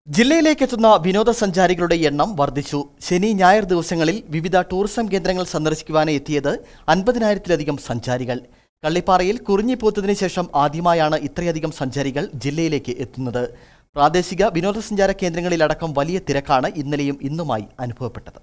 ജില്ലയിലേക്ക് എത്തുന്ന വിനോദസഞ്ചാരികളുടെ എണ്ണം വർദ്ധിച്ചു ശനി ഞായർ ദിവസങ്ങളിൽ വിവിധ ടൂറിസം കേന്ദ്രങ്ങൾ സന്ദർശിക്കുവാനായി എത്തിയത് അൻപതിനായിരത്തിലധികം സഞ്ചാരികൾ കള്ളിപ്പാറയിൽ കുറിഞ്ഞിപ്പൂത്തതിനു ശേഷം ആദ്യമായാണ് ഇത്രയധികം സഞ്ചാരികൾ ജില്ലയിലേക്ക് എത്തുന്നത് പ്രാദേശിക വിനോദസഞ്ചാര കേന്ദ്രങ്ങളിലടക്കം വലിയ തിരക്കാണ് ഇന്നലെയും ഇന്നുമായി അനുഭവപ്പെട്ടത്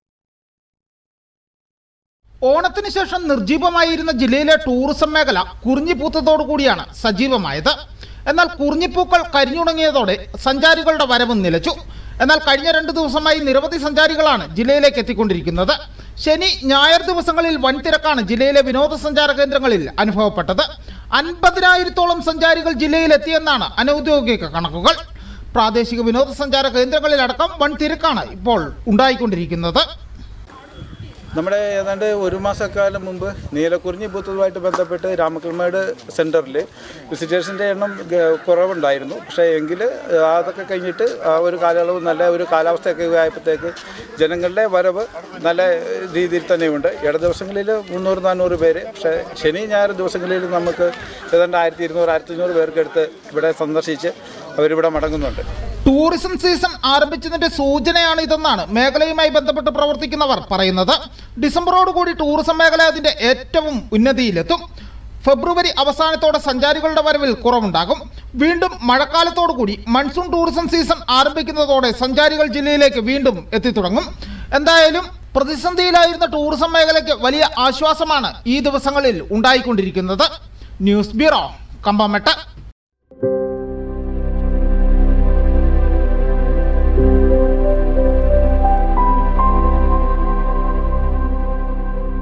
ഓണത്തിന് ശേഷം നിർജീവമായിരുന്ന ജില്ലയിലെ ടൂറിസം മേഖല കുറിഞ്ഞിപ്പൂത്തതോടു കൂടിയാണ് സജീവമായത് എന്നാൽ കുറിഞ്ഞിപ്പൂക്കൾ കരിഞ്ഞുണങ്ങിയതോടെ സഞ്ചാരികളുടെ വരവ് നിലച്ചു എന്നാൽ കഴിഞ്ഞ രണ്ട് ദിവസമായി നിരവധി സഞ്ചാരികളാണ് ജില്ലയിലേക്ക് എത്തിക്കൊണ്ടിരിക്കുന്നത് ശനി ഞായർ ദിവസങ്ങളിൽ വൻ തിരക്കാണ് ജില്ലയിലെ വിനോദസഞ്ചാര കേന്ദ്രങ്ങളിൽ അനുഭവപ്പെട്ടത് അൻപതിനായിരത്തോളം സഞ്ചാരികൾ ജില്ലയിൽ എത്തിയെന്നാണ് അനൌദ്യോഗിക കണക്കുകൾ പ്രാദേശിക വിനോദസഞ്ചാര കേന്ദ്രങ്ങളിലടക്കം വൻ തിരക്കാണ് ഇപ്പോൾ ഉണ്ടായിക്കൊണ്ടിരിക്കുന്നത് നമ്മുടെ ഏതാണ്ട് ഒരു മാസക്കാലം മുമ്പ് നീലക്കുറിഞ്ഞി ബൂത്തുമായിട്ട് ബന്ധപ്പെട്ട് രാമക്കൽമേട് സെൻറ്ററിൽ വിസിറ്റേഴ്സിൻ്റെ എണ്ണം ഗ- കുറവുണ്ടായിരുന്നു പക്ഷേ എങ്കിൽ അതൊക്കെ കഴിഞ്ഞിട്ട് ആ ഒരു കാലയളവ് നല്ല ഒരു കാലാവസ്ഥയൊക്കെ ആയപ്പോഴത്തേക്ക് ജനങ്ങളുടെ വരവ് നല്ല രീതിയിൽ തന്നെയുണ്ട് ഇട ദിവസങ്ങളിൽ മുന്നൂറ് നാനൂറ് പേര് പക്ഷേ ശനി ഞായർ ദിവസങ്ങളിൽ നമുക്ക് ഏതാണ്ട് ആയിരത്തി ഇരുന്നൂറ് ആയിരത്തി അഞ്ഞൂറ് പേർക്കെടുത്ത് ഇവിടെ സന്ദർശിച്ച് അവരിവിടെ മടങ്ങുന്നുണ്ട് ടൂറിസം സീസൺ ആരംഭിച്ചതിന്റെ സൂചനയാണ് ഇതെന്നാണ് മേഖലയുമായി ബന്ധപ്പെട്ട് പ്രവർത്തിക്കുന്നവർ പറയുന്നത് ഡിസംബറോടുകൂടി ടൂറിസം മേഖല അതിന്റെ ഏറ്റവും ഉന്നതിയിലെത്തും ഫെബ്രുവരി അവസാനത്തോടെ സഞ്ചാരികളുടെ വരവിൽ കുറവുണ്ടാകും വീണ്ടും മഴക്കാലത്തോടുകൂടി മൺസൂൺ ടൂറിസം സീസൺ ആരംഭിക്കുന്നതോടെ സഞ്ചാരികൾ ജില്ലയിലേക്ക് വീണ്ടും എത്തിത്തുടങ്ങും എന്തായാലും പ്രതിസന്ധിയിലായിരുന്ന ടൂറിസം മേഖലയ്ക്ക് വലിയ ആശ്വാസമാണ് ഈ ദിവസങ്ങളിൽ ഉണ്ടായിക്കൊണ്ടിരിക്കുന്നത് ന്യൂസ് ബ്യൂറോ കമ്പമെട്ട്